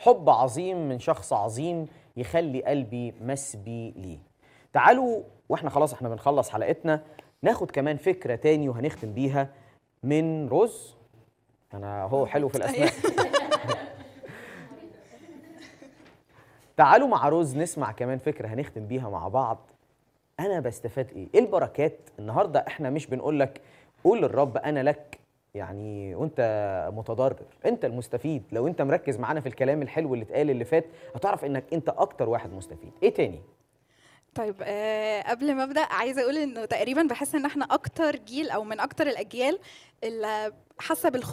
حب عظيم من شخص عظيم يخلي قلبي مسبي ليه تعالوا واحنا خلاص احنا بنخلص حلقتنا ناخد كمان فكرة تاني وهنختم بيها من روز انا هو حلو في الاسماء تعالوا مع روز نسمع كمان فكرة هنختم بيها مع بعض انا بستفاد ايه ايه البركات النهارده احنا مش بنقول لك قول للرب انا لك يعني وانت متضرر انت المستفيد لو انت مركز معانا في الكلام الحلو اللي اتقال اللي فات هتعرف انك انت اكتر واحد مستفيد ايه تاني طيب آه قبل ما ابدا عايزه اقول انه تقريبا بحس ان احنا اكتر جيل او من اكتر الاجيال اللي حاسه بالخ